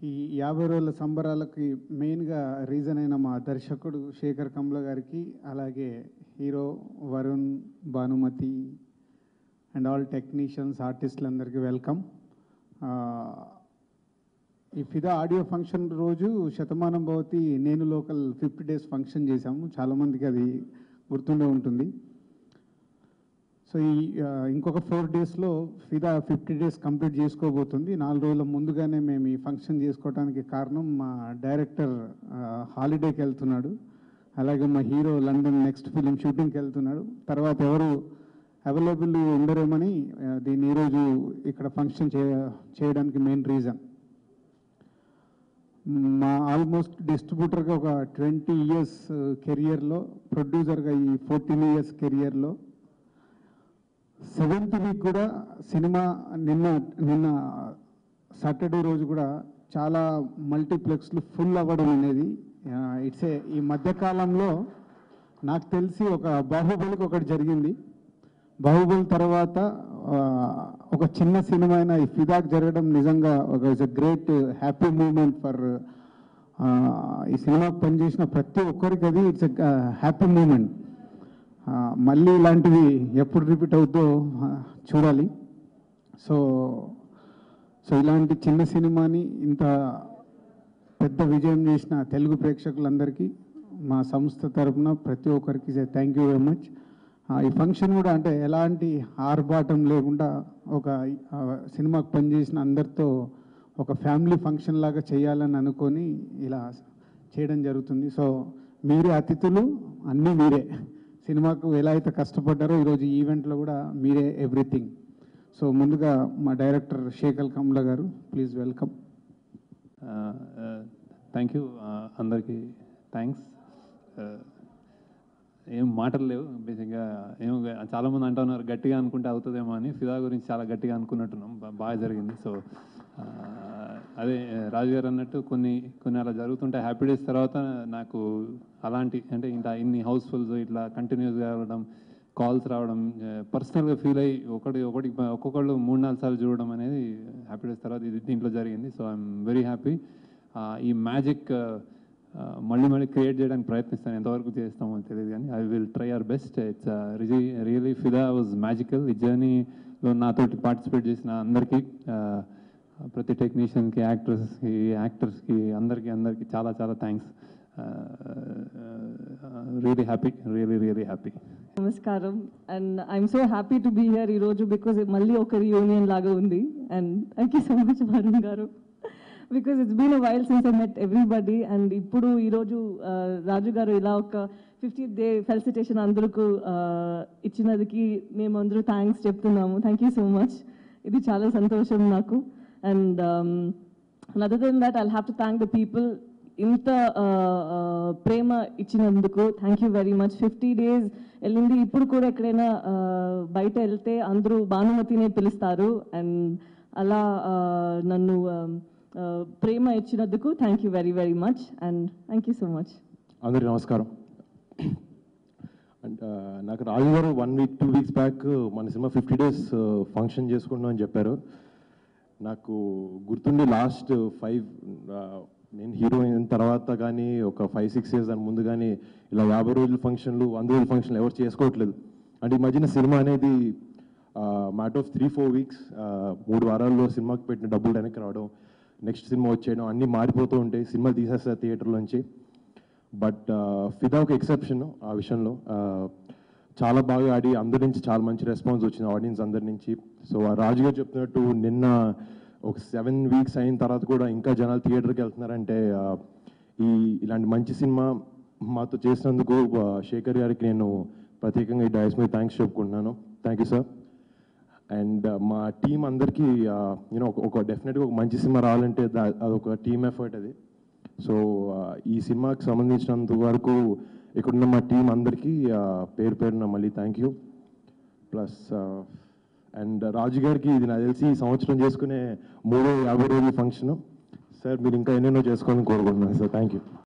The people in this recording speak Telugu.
ఈ యాభై రోజుల సంబరాలకి మెయిన్గా రీజన్ అయిన మా దర్శకుడు శేఖర్ కమ్ల గారికి అలాగే hero Varun Bhanumathi and all technicians ఆర్టిస్టులందరికీ వెల్కమ్ ఈ ఫిదా ఆడియో ఫంక్షన్ రోజు శతమానం భవతి నేను లోకల్ ఫిఫ్టీ డేస్ ఫంక్షన్ చేశాము చాలామందికి అది గుర్తుండే ఉంటుంది సో ఈ ఆ, ఇంకొక ఫోర్ డేస్లో ఫిదా ఫిఫ్టీ డేస్ కంప్లీట్ చేసుకోబోతుంది నాలుగు రోజుల ముందుగానే మేము ఈ ఫంక్షన్ చేసుకోవడానికి కారణం మా డైరెక్టర్ ఆ, హాలిడేకి వెళ్తున్నాడు అలాగే మా హీరో లండన్ నెక్స్ట్ ఫిలిం షూటింగ్కి వెళ్తున్నాడు తర్వాత ఎవరు అవైలబుల్ ఉండరేమని ఆ, దీన్ని ఈరోజు ఇక్కడ ఫంక్షన్ చేయ చేయడానికి మెయిన్ రీజన్ మా ఆల్మోస్ట్ డిస్ట్రిబ్యూటర్గా ఒక ట్వంటీ ఇయర్స్ కెరియర్లో ప్రొడ్యూసర్గా ఈ ఫోర్టీన్ ఇయర్స్ కెరియర్లో సెవెంత్ వీక్ కూడా సినిమా నిన్న నిన్న సాటర్డే రోజు కూడా చాలా మల్టీప్లెక్స్లు ఫుల్ అవ్వడం అనేది ఇట్స్ ఏ ఈ మధ్యకాలంలో నాకు తెలిసి ఒక బాహుబలికి ఒకటి జరిగింది బాహుబలి తర్వాత ఆ, ఒక చిన్న సినిమా అయిన ఈ ఫిదాక్ జరగడం నిజంగా ఒక it's great happy moment for ఈ సినిమాకి పనిచేసిన ప్రతి ఒక్కరికి అది ఇట్స్ హ్యాపీ మూమెంట్ మళ్ళీ ఇలాంటివి ఎప్పుడు రిపీట్ అవుతుందో ఆ, చూడాలి సో సో ఇలాంటి చిన్న సినిమాని ఇంత పెద్ద విజయం చేసిన తెలుగు ప్రేక్షకులందరికీ మా సంస్థ తరపున ప్రతి ఒక్కరికి థ్యాంక్ యూ వెరీ మచ్ ఈ ఫంక్షన్ కూడా అంటే ఎలాంటి ఆర్భాటం లేకుండా ఒక ఆ, సినిమాకి పనిచేసిన అందరితో ఒక ఫ్యామిలీ ఫంక్షన్ లాగా చేయాలని అనుకొని ఇలా చేయడం జరుగుతుంది సో మీరే అతిథులు అన్నీ మీరే సినిమాకు ఎలా అయితే కష్టపడ్డారో ఈరోజు ఈ ఈవెంట్లో కూడా మీరే ఎవ్రీథింగ్ సో ముందుగా మా డైరెక్టర్ శేఖల్ కమ్ల గారు ప్లీజ్ వెల్కమ్ థ్యాంక్ యూ అందరికీ థ్యాంక్స్ ఏం మాటలు లేవు బేసిక్గా ఏం చాలామంది అంటున్నారు గట్టిగా అనుకుంటే అవుతుందేమో అని ఫిదా గురించి చాలా గట్టిగా అనుకున్నట్టున్నాం బా- బాగా జరిగింది సో అదే రాజు గారు అన్నట్టు కొన్ని కొన్ని అలా జరుగుతుంటే హ్యాపీ డేస్ తర్వాత నాకు అలాంటి అంటే ఇంత ఇన్ని హౌస్ఫుల్స్ ఇట్లా కంటిన్యూస్గా రావడం కాల్స్ రావడం పర్సనల్గా ఫీల్ అయ్యి ఒకటి ఒకటి ఒక్కొక్కళ్ళు మూడు నాలుగు సార్లు చూడడం అనేది హ్యాపీ డేస్ తర్వాత ఇది దీంట్లో జరిగింది సో ఐఎమ్ వెరీ హ్యాపీ ఈ మ్యాజిక్ మళ్ళీ మళ్ళీ క్రియేట్ చేయడానికి ప్రయత్నిస్తాను ఎంతవరకు చేస్తామో తెలియదు కానీ I will try our best it's రిజీ రియలీ ఫిదా వాజ్ మ్యాజికల్ ఈ జర్నీలో నాతోటి పార్టిసిపేట్ చేసిన అందరికీ uh, ప్రతి టెక్నీషియన్కి యాక్టర్స్కి యాక్టర్స్కి అందరికీ అందరికీ చాలా చాలా thanks really happy really really happy నమస్కారం and I'm so happy to be here ఈరోజు బికాజ్ మళ్ళీ ఒక రియూనియన్ లాగా ఉంది and thank you so much Varun గారు because it's been a while since I met everybody and ఇప్పుడు ఈరోజు uh, రాజు గారు ఇలా ఒక ఫిఫ్టీ డే ఫెలిసిటేషన్ అందరికీ uh, ఇచ్చినందుకు మేము అందరూ థ్యాంక్స్ చెప్తున్నాము థ్యాంక్ యూ సో మచ్ ఇది చాలా సంతోషం నాకు and other than that I'll have to thank the people ఇంత ఆ, ఆ, ప్రేమ ఇచ్చినందుకు thank you very much fifty days వెళ్ళింది ఇప్పుడు కూడా ఎక్కడైనా ఆ, బయట వెళ్తే అందరూ భానుమతినే పిలుస్తారు అండ్ అలా ఆ, నన్ను ఆ, ఆ, ప్రేమ ఇచ్చినందుకు thank you very very much and thank you so much అందరికీ నమస్కారం అండ్ నాకు రాజు గారు one week two weeks back మన సినిమా ఫిఫ్టీ డేస్ ఫంక్షన్ చేసుకుంటున్నాం అని చెప్పారు నాకు గుర్తుండి లాస్ట్ ఫైవ్ నేను హీరో అయిన తర్వాత కానీ ఒక ఫైవ్ సిక్స్ ఇయర్స్ దాని ముందు కానీ ఇలా యాభై రోజుల ఫంక్షన్లు వంద రోజుల ఫంక్షన్లు ఎవరు చేసుకోవట్లేదు అంటే ఈ మధ్యన సినిమా అనేది matter of three four weeks మూడు వారాల్లో సినిమాకి పెట్టిన డబ్బులు వెనక్కి రావడం నెక్స్ట్ సినిమా వచ్చేయడం అన్నీ మారిపోతూ ఉంటాయి సినిమాలు తీసేస్తారు థియేటర్లోంచి బట్ ఫిదా ఒక ఎక్సెప్షన్ ఆ విషయంలో ఆ, చాలా బాగా ఆడి అందరి నుంచి చాలా మంచి రెస్పాన్స్ వచ్చింది ఆడియన్స్ అందరి నుంచి సో ఆ రాజు గారు చెప్తున్నట్టు నిన్న ఒక సెవెన్ వీక్స్ అయిన తర్వాత కూడా ఇంకా జనాలు థియేటర్కి వెళ్తున్నారంటే ఆ, ఈ ఇలాంటి మంచి సినిమా మాతో చేసినందుకు ఆ, శేఖర్ గారికి నేను ప్రత్యేకంగా ఈ డయస్ మీద థ్యాంక్స్ చెప్పుకుంటున్నాను థ్యాంక్ యూ సార్ అండ్ మా టీం అందరికీ యూనో ఒక డెఫినెట్గా ఒక మంచి సినిమా రావాలంటే దా- అదొక టీమ్ ఎఫర్ట్ అది సో ఈ సినిమాకి సంబంధించినంత వరకు ఇక్కడున్న మా టీం అందరికీ ఆ, పేరు పేరున మళ్ళీ thank you plus and Raju గారికి ఇది నాకు తెలిసి ఈ సంవత్సరం చేసుకునే మూడో యాభై రోజుల ఫంక్షన్ సార్ మీరు ఇంకా ఎన్నెన్నో చేసుకోవాలని కోరుకుంటున్నాను సార్ థ్యాంక్ యూ